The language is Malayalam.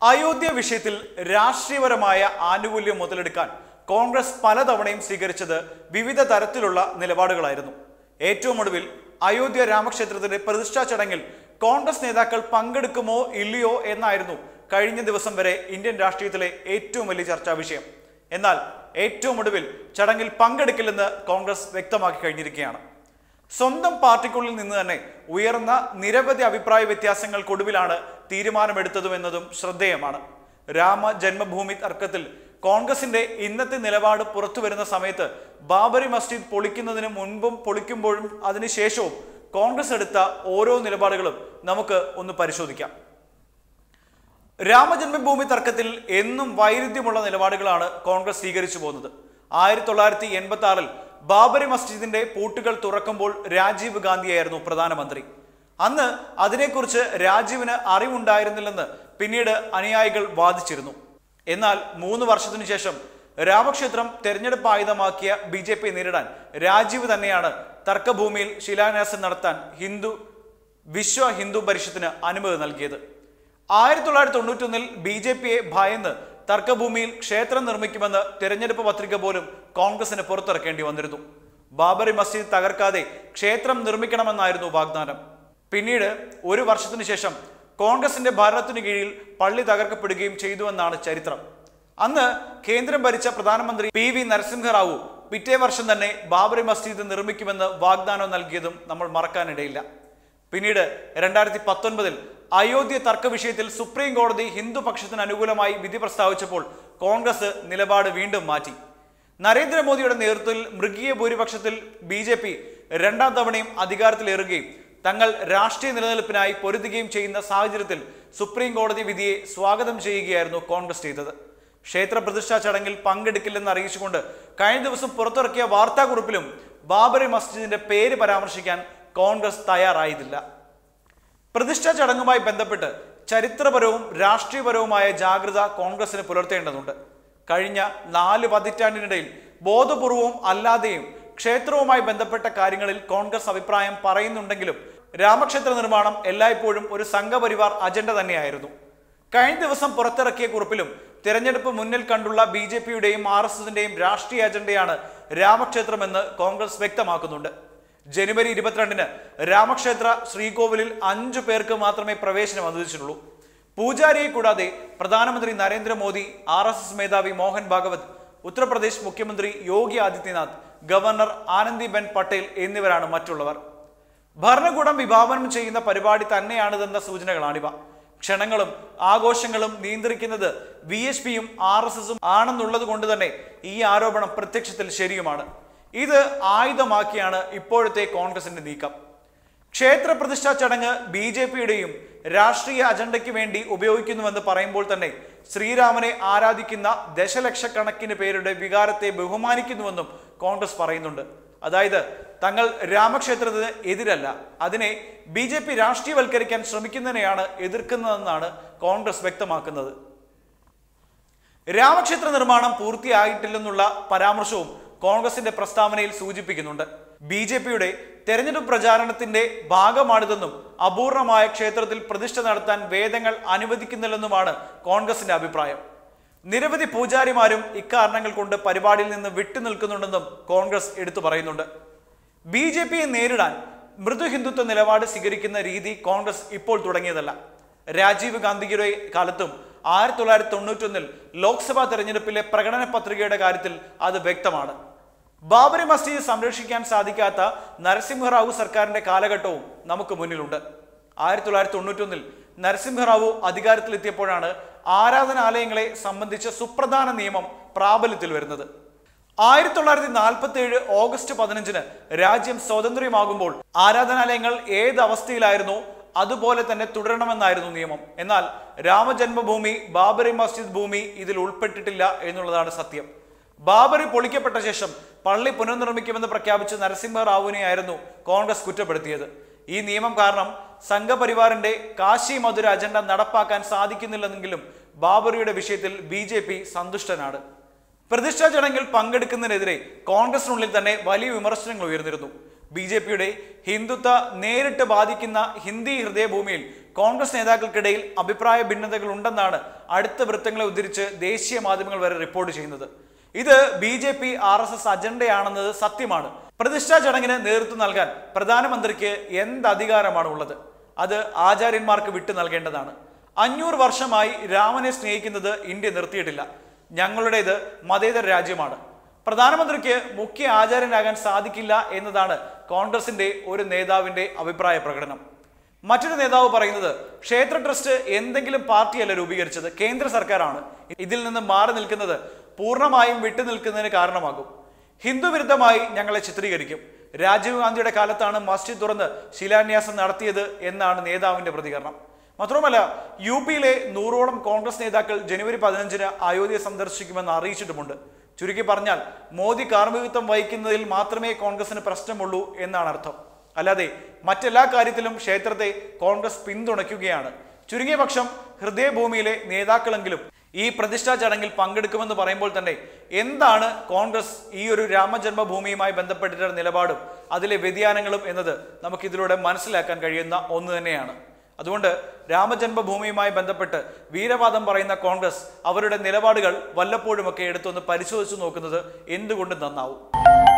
അയോധ്യ വിഷയത്തിൽ രാഷ്ട്രീയപരമായ ആനുകൂല്യം മുതലെടുക്കാൻ കോൺഗ്രസ് പലതവണയും സ്വീകരിച്ചത് വിവിധ തരത്തിലുള്ള നിലപാടുകളായിരുന്നു ഏറ്റവും ഒടുവിൽ അയോധ്യ രാമക്ഷേത്രത്തിന്റെ പ്രതിഷ്ഠാ ചടങ്ങിൽ കോൺഗ്രസ് നേതാക്കൾ പങ്കെടുക്കുമോ ഇല്ലയോ എന്നായിരുന്നു കഴിഞ്ഞ ദിവസം വരെ ഇന്ത്യൻ രാഷ്ട്രീയത്തിലെ ഏറ്റവും വലിയ ചർച്ചാ വിഷയം എന്നാൽ ഏറ്റവും ഒടുവിൽ ചടങ്ങിൽ പങ്കെടുക്കില്ലെന്ന് കോൺഗ്രസ് വ്യക്തമാക്കി കഴിഞ്ഞിരിക്കുകയാണ് സ്വന്തം പാർട്ടിക്കുള്ളിൽ നിന്ന് തന്നെ ഉയർന്ന നിരവധി അഭിപ്രായ വ്യത്യാസങ്ങൾക്കൊടുവിലാണ് തീരുമാനമെടുത്തതുമെന്നതും ശ്രദ്ധേയമാണ് രാമ ജന്മഭൂമി തർക്കത്തിൽ കോൺഗ്രസിന്റെ ഇന്നത്തെ നിലപാട് പുറത്തു വരുന്ന സമയത്ത് ബാബറി മസ്ജിദ് പൊളിക്കുന്നതിന് മുൻപും പൊളിക്കുമ്പോഴും അതിനുശേഷവും കോൺഗ്രസ് എടുത്ത ഓരോ നിലപാടുകളും നമുക്ക് ഒന്ന് പരിശോധിക്കാം രാമജന്മഭൂമി തർക്കത്തിൽ എന്നും വൈരുദ്ധ്യമുള്ള നിലപാടുകളാണ് കോൺഗ്രസ് സ്വീകരിച്ചു പോകുന്നത് ആയിരത്തി തൊള്ളായിരത്തി എൺപത്തി ആറിൽ ബാബരി മസ്ജിദിന്റെ പൂട്ടുകൾ തുറക്കുമ്പോൾ രാജീവ് ഗാന്ധിയായിരുന്നു പ്രധാനമന്ത്രി അന്ന് അതിനെക്കുറിച്ച് രാജീവിന് അറിവുണ്ടായിരുന്നില്ലെന്ന് പിന്നീട് അനുയായികൾ വാദിച്ചിരുന്നു എന്നാൽ മൂന്ന് വർഷത്തിനു ശേഷം രാമക്ഷേത്രം തെരഞ്ഞെടുപ്പ് ആയുധമാക്കിയ ബി ജെ പി നേരിടാൻ രാജീവ് തന്നെയാണ് തർക്കഭൂമിയിൽ ശിലാന്യാസം നടത്താൻ ഹിന്ദു വിശ്വ ഹിന്ദു പരിഷത്തിന് അനുമതി നൽകിയത് ആയിരത്തി തൊള്ളായിരത്തി തൊണ്ണൂറ്റൊന്നിൽ ബി ജെ പിയെ ഭയന്ന് തർക്കഭൂമിയിൽ ക്ഷേത്രം നിർമ്മിക്കുമെന്ന് തെരഞ്ഞെടുപ്പ് പത്രിക പോലും കോൺഗ്രസിന് പുറത്തിറക്കേണ്ടി വന്നിരുന്നു ബാബറി മസ്ജിദ് തകർക്കാതെ ക്ഷേത്രം നിർമ്മിക്കണമെന്നായിരുന്നു വാഗ്ദാനം പിന്നീട് ഒരു വർഷത്തിനു ശേഷം കോൺഗ്രസിന്റെ ഭരണത്തിനു കീഴിൽ പള്ളി തകർക്കപ്പെടുകയും ചെയ്തുവെന്നാണ് ചരിത്രം അന്ന് കേന്ദ്രം ഭരിച്ച പ്രധാനമന്ത്രി പി വി നരസിംഹറാവു പിറ്റേ വർഷം തന്നെ ബാബറി മസ്ജിദ് നിർമ്മിക്കുമെന്ന് വാഗ്ദാനം നൽകിയതും നമ്മൾ മറക്കാനിടയില്ല പിന്നീട് രണ്ടായിരത്തി പത്തൊൻപതിൽ അയോധ്യ തർക്ക വിഷയത്തിൽ സുപ്രീം കോടതി ഹിന്ദു പക്ഷത്തിന് അനുകൂലമായി വിധി പ്രസ്താവിച്ചപ്പോൾ കോൺഗ്രസ് നിലപാട് വീണ്ടും മാറ്റി നരേന്ദ്രമോദിയുടെ നേതൃത്വത്തിൽ മൃഗീയ ഭൂരിപക്ഷത്തിൽ ബി ജെ പി രണ്ടാം തവണയും അധികാരത്തിലേറുകയും തങ്ങൾ രാഷ്ട്രീയ നിലനിൽപ്പിനായി പൊരുതുകയും ചെയ്യുന്ന സാഹചര്യത്തിൽ സുപ്രീം കോടതി വിധിയെ സ്വാഗതം ചെയ്യുകയായിരുന്നു കോൺഗ്രസ് ചെയ്തത് ക്ഷേത്ര പ്രതിഷ്ഠാ ചടങ്ങിൽ പങ്കെടുക്കില്ലെന്ന് അറിയിച്ചുകൊണ്ട് കഴിഞ്ഞ ദിവസം പുറത്തിറക്കിയ വാർത്താക്കുറിപ്പിലും ബാബറി മസ്ജിദിന്റെ പേര് പരാമർശിക്കാൻ കോൺഗ്രസ് തയ്യാറായതില്ല പ്രതിഷ്ഠാ ചടങ്ങുമായി ബന്ധപ്പെട്ട് ചരിത്രപരവും രാഷ്ട്രീയപരവുമായ ജാഗ്രത കോൺഗ്രസിന് പുലർത്തേണ്ടതുണ്ട് കഴിഞ്ഞ നാല് പതിറ്റാണ്ടിനിടയിൽ ബോധപൂർവവും അല്ലാതെയും ക്ഷേത്രവുമായി ബന്ധപ്പെട്ട കാര്യങ്ങളിൽ കോൺഗ്രസ് അഭിപ്രായം പറയുന്നുണ്ടെങ്കിലും രാമക്ഷേത്ര നിർമ്മാണം എല്ലായ്പ്പോഴും ഒരു സംഘപരിവാർ അജണ്ട തന്നെയായിരുന്നു കഴിഞ്ഞ ദിവസം പുറത്തിറക്കിയ കുറിപ്പിലും തിരഞ്ഞെടുപ്പ് മുന്നിൽ കണ്ടുള്ള ബി ജെ പിയുടെയും ആർ എസ് എസിന്റെയും രാഷ്ട്രീയ അജണ്ടയാണ് രാമക്ഷേത്രമെന്ന് കോൺഗ്രസ് വ്യക്തമാക്കുന്നുണ്ട് ജനുവരി ഇരുപത്തിരണ്ടിന് രാമക്ഷേത്ര ശ്രീകോവിലിൽ അഞ്ചു പേർക്ക് മാത്രമേ പ്രവേശനം അനുവദിച്ചിട്ടുള്ളൂ പൂജാരിയെ കൂടാതെ പ്രധാനമന്ത്രി നരേന്ദ്രമോദി ആർ എസ് എസ് മേധാവി മോഹൻ ഭാഗവത് ഉത്തർപ്രദേശ് മുഖ്യമന്ത്രി യോഗി ആദിത്യനാഥ് ഗവർണർ ആനന്ദിബെൻ പട്ടേൽ എന്നിവരാണ് മറ്റുള്ളവർ ഭരണകൂടം വിഭാവനം ചെയ്യുന്ന പരിപാടി തന്നെയാണിതെന്ന സൂചനകളാണിവ ക്ഷണങ്ങളും ആഘോഷങ്ങളും നിയന്ത്രിക്കുന്നത് വി എച്ച് പിയും ആർ എസ് എസും ആണെന്നുള്ളത് കൊണ്ട് തന്നെ ഈ ആരോപണം പ്രത്യക്ഷത്തിൽ ശരിയുമാണ് ഇത് ആയുധമാക്കിയാണ് ഇപ്പോഴത്തെ കോൺഗ്രസിന്റെ നീക്കം ക്ഷേത്ര പ്രതിഷ്ഠാ ചടങ്ങ് ബി ജെ പിയുടെയും രാഷ്ട്രീയ അജണ്ടയ്ക്ക് വേണ്ടി ഉപയോഗിക്കുന്നുവെന്ന് പറയുമ്പോൾ തന്നെ ശ്രീരാമനെ ആരാധിക്കുന്ന ദശലക്ഷക്കണക്കിന് പേരുടെ വികാരത്തെ ബഹുമാനിക്കുന്നുവെന്നും കോൺഗ്രസ് പറയുന്നുണ്ട് അതായത് തങ്ങൾ രാമക്ഷേത്രത്തിന് എതിരല്ല അതിനെ ബി ജെ പി രാഷ്ട്രീയവൽക്കരിക്കാൻ ശ്രമിക്കുന്നതിനെയാണ് എതിർക്കുന്നതെന്നാണ് കോൺഗ്രസ് വ്യക്തമാക്കുന്നത് രാമക്ഷേത്ര നിർമ്മാണം പൂർത്തിയായിട്ടില്ലെന്നുള്ള പരാമർശവും കോൺഗ്രസിന്റെ പ്രസ്താവനയിൽ സൂചിപ്പിക്കുന്നുണ്ട് ബി ജെ പിയുടെ തെരഞ്ഞെടുപ്പ് പ്രചാരണത്തിന്റെ ഭാഗമാണിതെന്നും അപൂർണമായ ക്ഷേത്രത്തിൽ പ്രതിഷ്ഠ നടത്താൻ വേദങ്ങൾ അനുവദിക്കുന്നില്ലെന്നുമാണ് കോൺഗ്രസിന്റെ അഭിപ്രായം നിരവധി പൂജാരിമാരും ഇക്കാരണങ്ങൾ കൊണ്ട് പരിപാടിയിൽ നിന്ന് വിട്ടുനിൽക്കുന്നുണ്ടെന്നും കോൺഗ്രസ് എടുത്തു പറയുന്നുണ്ട് ബി ജെ പിയെ നേരിടാൻ മൃദു ഹിന്ദുത്വ നിലപാട് സ്വീകരിക്കുന്ന രീതി കോൺഗ്രസ് ഇപ്പോൾ തുടങ്ങിയതല്ല രാജീവ് ഗാന്ധിയുടെ കാലത്തും ആയിരത്തി തൊള്ളായിരത്തി തൊണ്ണൂറ്റൊന്നിൽ ലോക്സഭാ തെരഞ്ഞെടുപ്പിലെ പ്രകടന പത്രികയുടെ കാര്യത്തിൽ അത് വ്യക്തമാണ് ബാബറി മസ്ജിദ് സംരക്ഷിക്കാൻ സാധിക്കാത്ത നരസിംഹറാവു സർക്കാരിന്റെ കാലഘട്ടവും നമുക്ക് മുന്നിലുണ്ട് ആയിരത്തി തൊള്ളായിരത്തി തൊണ്ണൂറ്റൊന്നിൽ നരസിംഹറാവു അധികാരത്തിലെത്തിയപ്പോഴാണ് ആരാധനാലയങ്ങളെ സംബന്ധിച്ച സുപ്രധാന നിയമം പ്രാബല്യത്തിൽ വരുന്നത് ആയിരത്തി തൊള്ളായിരത്തി നാൽപ്പത്തി ഏഴ് ഓഗസ്റ്റ് പതിനഞ്ചിന് രാജ്യം സ്വാതന്ത്ര്യമാകുമ്പോൾ ആരാധനാലയങ്ങൾ ഏത് അവസ്ഥയിലായിരുന്നോ അതുപോലെ തന്നെ തുടരണമെന്നായിരുന്നു നിയമം എന്നാൽ രാമജന്മഭൂമി ബാബറി മസ്ജിദ് ഭൂമി ഇതിൽ ഉൾപ്പെട്ടിട്ടില്ല എന്നുള്ളതാണ് സത്യം ബാബറി പൊളിക്കപ്പെട്ട ശേഷം പള്ളി പുനർനിർമ്മിക്കുമെന്ന് പ്രഖ്യാപിച്ച നരസിംഹറാവുവിനെയായിരുന്നു കോൺഗ്രസ് കുറ്റപ്പെടുത്തിയത് ഈ നിയമം കാരണം സംഘപരിവാറിന്റെ കാശി മധുര അജണ്ട നടപ്പാക്കാൻ സാധിക്കുന്നില്ലെന്നെങ്കിലും ബാബറിയുടെ വിഷയത്തിൽ ബി ജെ പി സന്തുഷ്ടനാണ് പ്രതിഷ്ഠാ ചടങ്ങിൽ പങ്കെടുക്കുന്നതിനെതിരെ കോൺഗ്രസിനുള്ളിൽ തന്നെ വലിയ വിമർശനങ്ങൾ ഉയർന്നിരുന്നു ബി ജെ പിയുടെ ഹിന്ദുത്വ നേരിട്ട് ബാധിക്കുന്ന ഹിന്ദി ഹൃദയഭൂമിയിൽ കോൺഗ്രസ് നേതാക്കൾക്കിടയിൽ അഭിപ്രായ ഭിന്നതകൾ ഉണ്ടെന്നാണ് അടുത്ത വൃത്തങ്ങളെ ഉദ്ധരിച്ച് ദേശീയ മാധ്യമങ്ങൾ വരെ റിപ്പോർട്ട് ചെയ്യുന്നത് ഇത് B J P R S S അജണ്ടയാണെന്നത് സത്യമാണ് പ്രതിഷ്ഠാ ചടങ്ങിന് നേതൃത്വം നൽകാൻ പ്രധാനമന്ത്രിക്ക് എന്ത് അധികാരമാണ് ഉള്ളത് അത് ആചാര്യന്മാർക്ക് വിട്ടു നൽകേണ്ടതാണ് അഞ്ഞൂറ് വർഷമായി രാമനെ സ്നേഹിക്കുന്നത് ഇന്ത്യ നിർത്തിയിട്ടില്ല ഞങ്ങളുടേത് മതേതര രാജ്യമാണ് പ്രധാനമന്ത്രിക്ക് മുഖ്യ ആചാര്യനാകാൻ സാധിക്കില്ല എന്നതാണ് കോൺഗ്രസിന്റെ ഒരു നേതാവിന്റെ അഭിപ്രായ പ്രകടനം മറ്റൊരു നേതാവ് പറയുന്നത് ക്ഷേത്ര ട്രസ്റ്റ് എന്തെങ്കിലും പാർട്ടിയല്ല രൂപീകരിച്ചത് കേന്ദ്ര സർക്കാരാണ് ഇതിൽ നിന്ന് മാറി നിൽക്കുന്നത് പൂർണ്ണമായും വിട്ടുനിൽക്കുന്നതിന് കാരണമാകും ഹിന്ദു വിരുദ്ധമായി ഞങ്ങളെ ചിത്രീകരിക്കും രാജീവ് ഗാന്ധിയുടെ കാലത്താണ് മസ്ജിദ് തുറന്ന് ശിലാന്യാസം നടത്തിയത് എന്നാണ് നേതാവിന്റെ പ്രതികരണം മാത്രവുമല്ല യു പിയിലെ നൂറോളം കോൺഗ്രസ് നേതാക്കൾ ജനുവരി പതിനഞ്ചിന് അയോധ്യ സന്ദർശിക്കുമെന്ന് അറിയിച്ചിട്ടുമുണ്ട് ചുരുക്കി പറഞ്ഞാൽ മോദി കാർമ്മികത്വം വഹിക്കുന്നതിൽ മാത്രമേ കോൺഗ്രസിന് പ്രശ്നമുള്ളൂ എന്നാണ് അർത്ഥം അല്ലാതെ മറ്റെല്ലാ കാര്യത്തിലും ക്ഷേത്രത്തെ കോൺഗ്രസ് പിന്തുണയ്ക്കുകയാണ് ചുരുങ്ങിയ പക്ഷം ഹൃദയഭൂമിയിലെ നേതാക്കളെങ്കിലും ഈ പ്രതിഷ്ഠാ ചടങ്ങിൽ പങ്കെടുക്കുമെന്ന് പറയുമ്പോൾ തന്നെ എന്താണ് കോൺഗ്രസ് ഈ ഒരു രാമജന്മഭൂമിയുമായി ബന്ധപ്പെട്ടിട്ടുള്ള നിലപാടും അതിലെ വ്യതിയാനങ്ങളും എന്നത് നമുക്ക് ഇതിലൂടെ മനസ്സിലാക്കാൻ കഴിയുന്ന ഒന്ന് തന്നെയാണ് അതുകൊണ്ട് രാമജന്മഭൂമിയുമായി ബന്ധപ്പെട്ട് വീരവാദം പറയുന്ന കോൺഗ്രസ് അവരുടെ നിലപാടുകൾ വല്ലപ്പോഴുമൊക്കെ എടുത്തൊന്ന് പരിശോധിച്ചു നോക്കുന്നത് എന്തുകൊണ്ട് നന്നാവും